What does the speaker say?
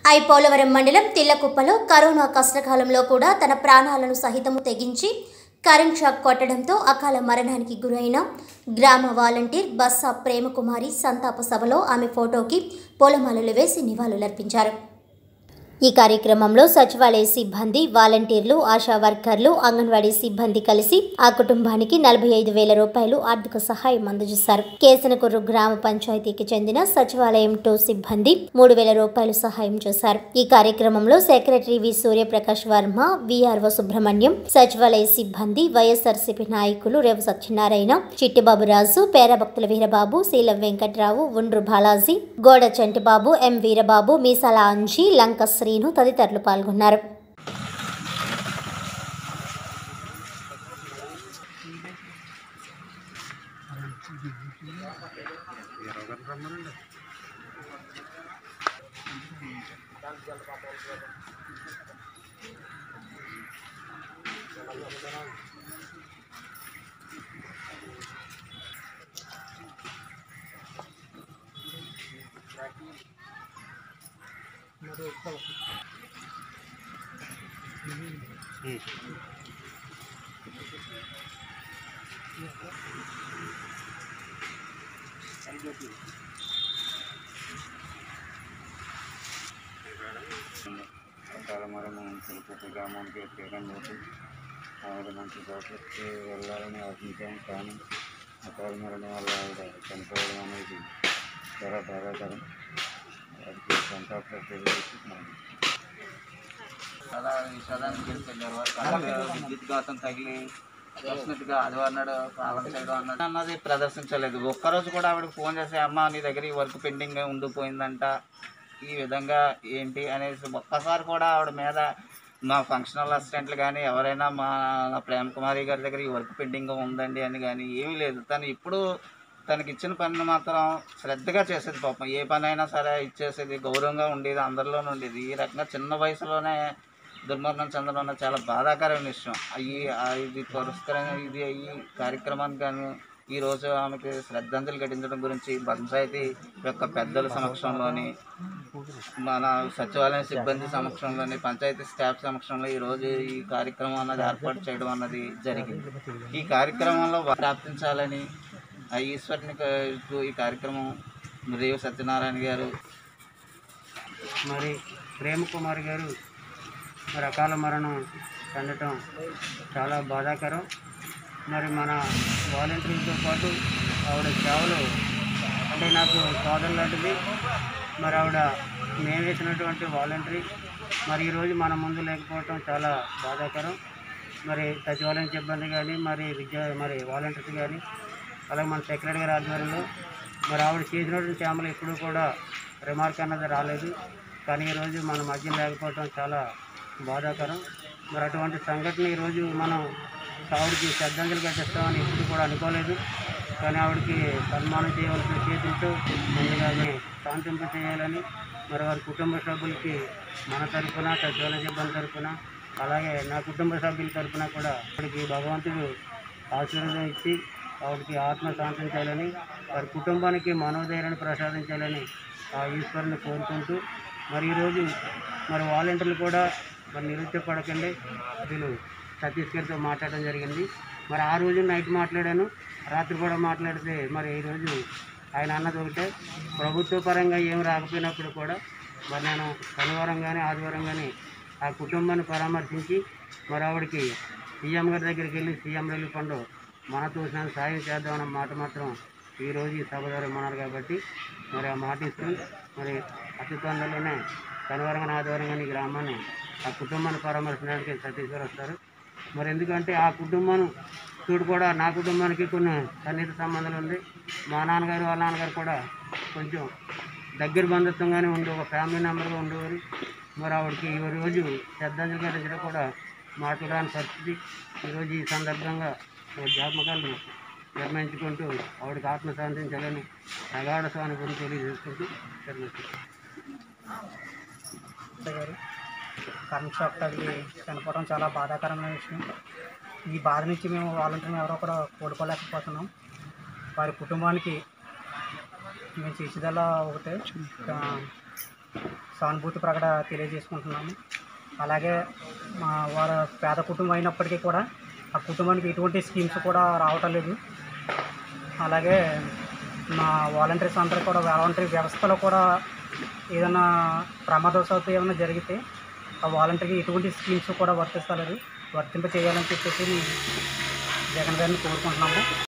I Polavaram మండలం తిల్లకుప్పలో corona కష్టకాలంలో కూడా తన ప్రాణాలను సహితము తెగించి కరెంట్ షాక్ కొట్టడంతో అకాల మరణానికి గురైన గ్రామ వాలంటీర్ బస్సా ప్రేమకుమారి సంతాప సభలో ఆమె ఫోటోకి పూలమాలలు వేసి నివాళులర్పించారు ఈ కార్యక్రమంలో సచివాలయ సిబ్బంది వాలంటీర్లు ఆశా వర్కర్లు అంగన్వాడీ సిబ్బంది కలిసి ఆ కుటుంబానికి నలభై ఐదు వేల రూపాయలు ఆర్థిక సహాయం అందజేశారు కేసనకొర్రు గ్రామ పంచాయతీకి చెందిన సచివాలయం టూ సిబ్బంది మూడు వేల రూపాయలు సహాయం చేశారు ఈ కార్యక్రమంలో secretary V Suryaprakash Varma VRO Subrahmanyam సచివాలయ సిబ్బంది వైఎస్ఆర్సీపీ నాయకులు రేవు సత్యనారాయణ చిట్టిబాబు రాజు పేరభక్తుల వీరబాబు శీలం వెంకట్రావు ఉండ్రు బాలాజీ గోడ చంటిబాబు ఎం వీరబాబు మీసాల అంజి లంక శ్రీను తదితరులు పాల్గొన్నారు అకాల మరణం తిరుపతి గ్రామానికి తీరం పోతే ఆవిడ మంచి చోట్లకి వెళ్ళాలని ఆశించాం కానీ అకాల మరణం వల్ల ఆవిడ చనిపోవడం అనేది చాలా బాధాకరం వారికి సంతాప తెలియజేస్తున్నాను సదా విషాదానికి వెళ్ళారు వారు కళ్ళకు విద్యుత్ ఘాతం తగిలి చూసినట్టుగా ఆదివారం నాడు పాలన చేయడం అన్నది అన్నది ప్రదర్శించలేదు ఒక్కరోజు కూడా ఆవిడకి ఫోన్ చేసి అమ్మ నీ దగ్గర ఈ వర్క్ పెండింగ్ ఉండిపోయిందంట ఈ విధంగా ఏంటి అనేసి ఒక్కసారి కూడా ఆవిడ మీద మా ఫంక్షనల్ అసిస్టెంట్లు కానీ ఎవరైనా మా ప్రేమ్ కుమారి గారి దగ్గర ఈ వర్క్ పెండింగ్ ఉందండి అని కానీ ఏమీ లేదు తను ఇప్పుడు తనకి ఇచ్చిన పనిని మాత్రం శ్రద్ధగా చేసేది పాపం ఏ పని అయినా సరే ఇచ్చేసేది గౌరవంగా ఉండేది అందరిలోనూ ఉండేది ఈ రకంగా చిన్న వయసులోనే దుర్మరణం చెందడం అన్నది చాలా బాధాకరమైన విషయం ఈ ఆ ఇది పురస్కరంగా ఇది ఈ కార్యక్రమానికి గాను ఈ రోజు ఆమెకి శ్రద్ధాంజలి ఘటించడం గురించి పంచాయతీ యొక్క పెద్దల సమక్షంలోని మన సచివాలయం సిబ్బంది సమక్షంలోని పంచాయతీ స్టాఫ్ సమక్షంలో ఈ రోజు ఈ కార్యక్రమం అన్నది ఏర్పాటు చేయడం అన్నది జరిగింది ఈ కార్యక్రమంలో ప్రాప్తించాలని ఆ ఈశ్వరుని కు ఈ కార్యక్రమం రేవు సత్యనారాయణ గారు మరి ప్రేమ్ కుమార్ గారు మరి అకాల మరణం చెందటం చాలా బాధాకరం మరి మన వాలంటీర్లతో పాటు ఆవిడ సేవలు అంటే నాకు సోదరు లాంటిది మరి ఆవిడ మేము వేసినటువంటి వాలంటరీ మరి ఈరోజు మన ముందు లేకపోవటం చాలా బాధాకరం మరి సచివాలయం సిబ్బంది కానీ మరి విద్యా మరి వాలంటీర్స్ కానీ అలాగే మన సెక్రటరీ గారి ఆధ్వర్యంలో మరి ఆవిడ చేసినటువంటి సేవలు ఎప్పుడూ కూడా రిమార్క్ అన్నది రాలేదు కానీ ఈరోజు మన మధ్య లేకపోవటం చాలా బాధాకరం మరి అటువంటి సంఘటన ఈరోజు మనం ఆవిడకి శ్రద్ధాంజలి ఘటిస్తామని ఎప్పుడు కూడా అనుకోలేదు కానీ ఆవిడకి సన్మానం చేయవలసిన చేతులతో ముందుగానే శాంతింప చేయాలని మరి వారి కుటుంబ సభ్యులకి మన తరఫున సచివాలయ సిబ్బంది తరఫున అలాగే నా కుటుంబ సభ్యుల తరఫున కూడా ఆవిడకి భగవంతుడు ఆశీర్వాదం ఇచ్చి ఆవిడకి ఆత్మ శాంతించాలని వారి కుటుంబానికి మనోధైర్యాన్ని ప్రసాదించాలని ఆ ఈశ్వరుని కోరుకుంటూ మరి ఈరోజు మరి వాలంటీర్లు కూడా మరి నిరుత్యపడకండి వీళ్ళు సతీష్ గారితో మాట్లాడడం జరిగింది మరి ఆ రోజు నైట్ మాట్లాడాను రాత్రి కూడా మాట్లాడితే మరి ఈరోజు ఆయన అన్నది ఒకటే ప్రభుత్వ పరంగా ఏం రాకపోయినప్పుడు కూడా మరి నేను శనివారం కానీ ఆదివారం కానీ ఆ కుటుంబాన్ని పరామర్శించి మరి ఆవిడకి సీఎం గారి దగ్గరికి వెళ్ళి సీఎం రిలీఫ్ ఫండ్ మన తోసిన సాయం చేద్దామన్న మాట మాత్రం ఈరోజు ఈ సభ ద్వారా ఉన్నారు కాబట్టి మరి ఆ మాట ఇస్తూ మరి అతి తొందరలోనే శనివారం కానీ ఆదివారం కానీ ఈ గ్రామాన్ని ఆ కుటుంబాన్ని పరామర్శించడానికి సతీష్ గారు వస్తారు మరి ఎందుకంటే ఆ కుటుంబం చూడు కూడా నా కుటుంబానికి కొన్ని సన్నిహిత సంబంధాలు ఉంది మా నాన్నగారు వాళ్ళ నాన్నగారు కూడా కొంచెం దగ్గర బంధుత్వంగానే ఉండి ఒక ఫ్యామిలీ మెంబర్గా ఉండేవారు మరి ఆవిడకి ఈ రోజు శ్రద్ధాంజలి ఘటించడం కూడా మాట్లాడని పరిస్థితి ఈరోజు ఈ సందర్భంగా ఒక జ్ఞాపకాలను నిర్ణయించుకుంటూ ఆవిడకి ఆత్మ శాంతించాలని అగాఢ సానుభూతి తెలియజేసుకుంటూ నిర్ణయిస్తున్నాను గారు కరెంట్ షాక్ తగిలి చనిపోవడం చాలా బాధాకరమైన విషయం ఈ బాధ నుంచి మేము వాలంటీర్లు ఎవరో కూడా కోలుకోలేకపోతున్నాం వారి కుటుంబానికి మేము చేసేదల్లా ఒకటే ఆ, సానుభూతి ప్రకట తెలియజేసుకుంటున్నాము అలాగే మా వారి పేద కుటుంబం అయినప్పటికీ కూడా ఆ కుటుంబానికి ఎటువంటి స్కీమ్స్ కూడా రావటం లేదు అలాగే మా వాలంటీర్స్ అందరూ కూడా వాలంటీర్ వ్యవస్థలో కూడా ఏదైనా ప్రమాదవశాత్తు ఏమైనా జరిగితే ఆ వాలంటీర్కి ఎటువంటి స్కీమ్స్ కూడా వర్తిస్తలేదు వర్తింప చేయాలని చెప్పేసి జగన్ గారిని కోరుకుంటున్నాము